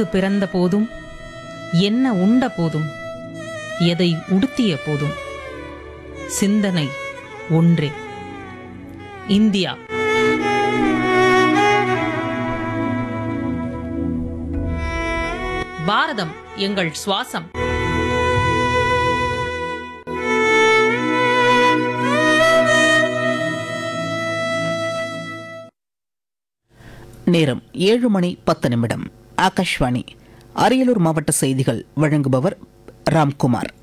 எங்கு பிறந்த போதும் என்ன உண்ட போதும் எதை உடுத்திய போதும் சிந்தனை ஒன்றே இந்தியா பாரதம் எங்கள் சுவாசம் நேரம் ஏழு மணி பத்து நிமிடம் ஆகாஷ்வாணி அரியலூர் மாவட்ட செய்திகள் வழங்குபவர் ராம்குமார்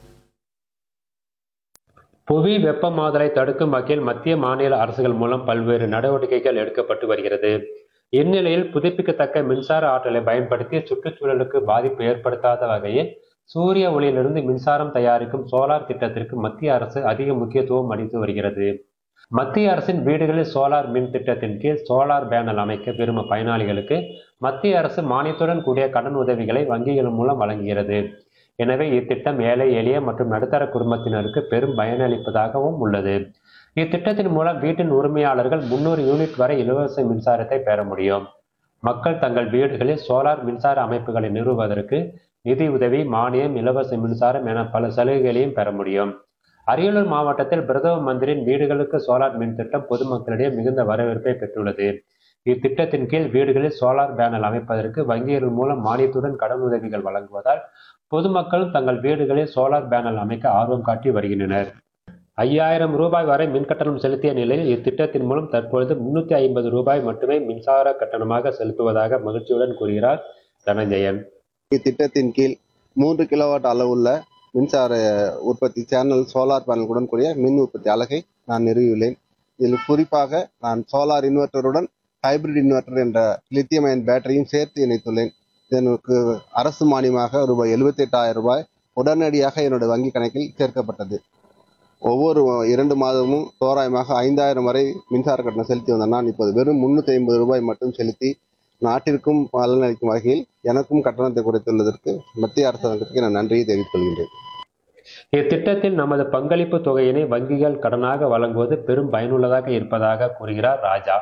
புவி வெப்பமாதலை தடுக்கும் வகையில் மத்திய மாநில அரசுகள் மூலம் பல்வேறு நடவடிக்கைகள் எடுக்கப்பட்டு வருகிறது இந்நிலையில் புதுப்பிக்கத்தக்க மின்சார ஆற்றலை பயன்படுத்தி சுற்றுச்சூழலுக்கு பாதிப்பு ஏற்படுத்தாத வகையில் சூரிய ஒளியிலிருந்து மின்சாரம் தயாரிக்கும் சோலார் திட்டத்திற்கு மத்திய அரசு அதிக முக்கியத்துவம் அளித்து வருகிறது மத்திய அரசின் வீடுகளில் சோலார் மின் திட்டத்தின் கீழ் சோலார் பேனல் அமைக்க விரும்பும் பயனாளிகளுக்கு மத்திய அரசு மானியத்துடன் கூடிய கடன் உதவிகளை வங்கிகள் மூலம் வழங்குகிறது எனவே இத்திட்டம் ஏழை எளிய மற்றும் நடுத்தர குடும்பத்தினருக்கு பெரும் பயனளிப்பதாகவும் உள்ளது இத்திட்டத்தின் மூலம் வீட்டின் உரிமையாளர்கள் முன்னூறு யூனிட் வரை இலவச மின்சாரத்தை பெற முடியும் மக்கள் தங்கள் வீடுகளில் சோலார் மின்சார அமைப்புகளை நிறுவுவதற்கு நிதி உதவி மானியம் இலவச மின்சாரம் என பல சலுகைகளையும் பெற முடியும் அரியலூர் மாவட்டத்தில் பிரதம மந்திரியின் வீடுகளுக்கு சோலார் மின் திட்டம் பொதுமக்களிடையே மிகுந்த வரவேற்பை பெற்றுள்ளது இத்திட்டத்தின் கீழ் வீடுகளில் சோலார் பேனல் அமைப்பதற்கு வங்கிகள் மூலம் மானியத்துடன் கடன் உதவிகள் வழங்குவதால் பொதுமக்களும் தங்கள் வீடுகளில் சோலார் பேனல் அமைக்க ஆர்வம் காட்டி வருகின்றனர் ஐயாயிரம் ரூபாய் வரை மின் கட்டணம் செலுத்திய நிலையில் இத்திட்டத்தின் மூலம் தற்பொழுது முன்னூத்தி ஐம்பது ரூபாய் மட்டுமே மின்சார கட்டணமாக செலுத்துவதாக மகிழ்ச்சியுடன் கூறுகிறார் தனஞ்சயன் இத்திட்டத்தின் கீழ் மூன்று கிலோவாட் அளவுள்ள மின்சார உற்பத்தி சேனல் சோலார் பேனலுடன் கூடிய மின் உற்பத்தி அலகை நான் நிறுவியுள்ளேன் இதில் குறிப்பாக நான் சோலார் இன்வெர்ட்டருடன் ஹைபிரிட் இன்வெர்ட்டர் என்ற லித்தியம் அயன் பேட்டரியும் சேர்த்து இணைத்துள்ளேன் இதற்கு அரசு மானியமாக ரூபாய் எழுபத்தி எட்டாயிரம் ரூபாய் உடனடியாக என்னுடைய வங்கி கணக்கில் சேர்க்கப்பட்டது ஒவ்வொரு இரண்டு மாதமும் தோராயமாக ஐந்தாயிரம் வரை மின்சார கட்டணம் செலுத்தி வந்த நான் இப்போது வெறும் முன்னூற்றி ஐம்பது ரூபாய் மட்டும் செலுத்தி நாட்டிற்கும் பலனளிக்கும் வகையில் எனக்கும் கட்டணத்தை குறைத்துள்ளதற்கு மத்திய அரசாங்கத்துக்கு நான் நன்றியை தெரிவித்துக் கொள்கின்றேன் இத்திட்டத்தில் நமது பங்களிப்பு தொகையினை வங்கிகள் கடனாக வழங்குவது பெரும் பயனுள்ளதாக இருப்பதாக கூறுகிறார் ராஜா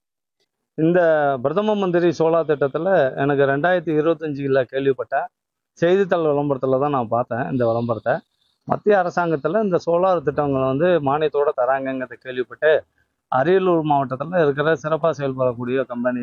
இந்த பிரதம மந்திரி சோலார் திட்டத்தில் எனக்கு ரெண்டாயிரத்தி இருபத்தஞ்சில் கேள்விப்பட்டேன் செய்தித்தாள் விளம்பரத்தில் தான் நான் பார்த்தேன் இந்த விளம்பரத்தை மத்திய அரசாங்கத்தில் இந்த சோலார் திட்டங்களை வந்து மானியத்தோடு தராங்கங்கிறத கேள்விப்பட்டு அரியலூர் மாவட்டத்தில் இருக்கிற சிறப்பாக செயல்படக்கூடிய கம்பெனி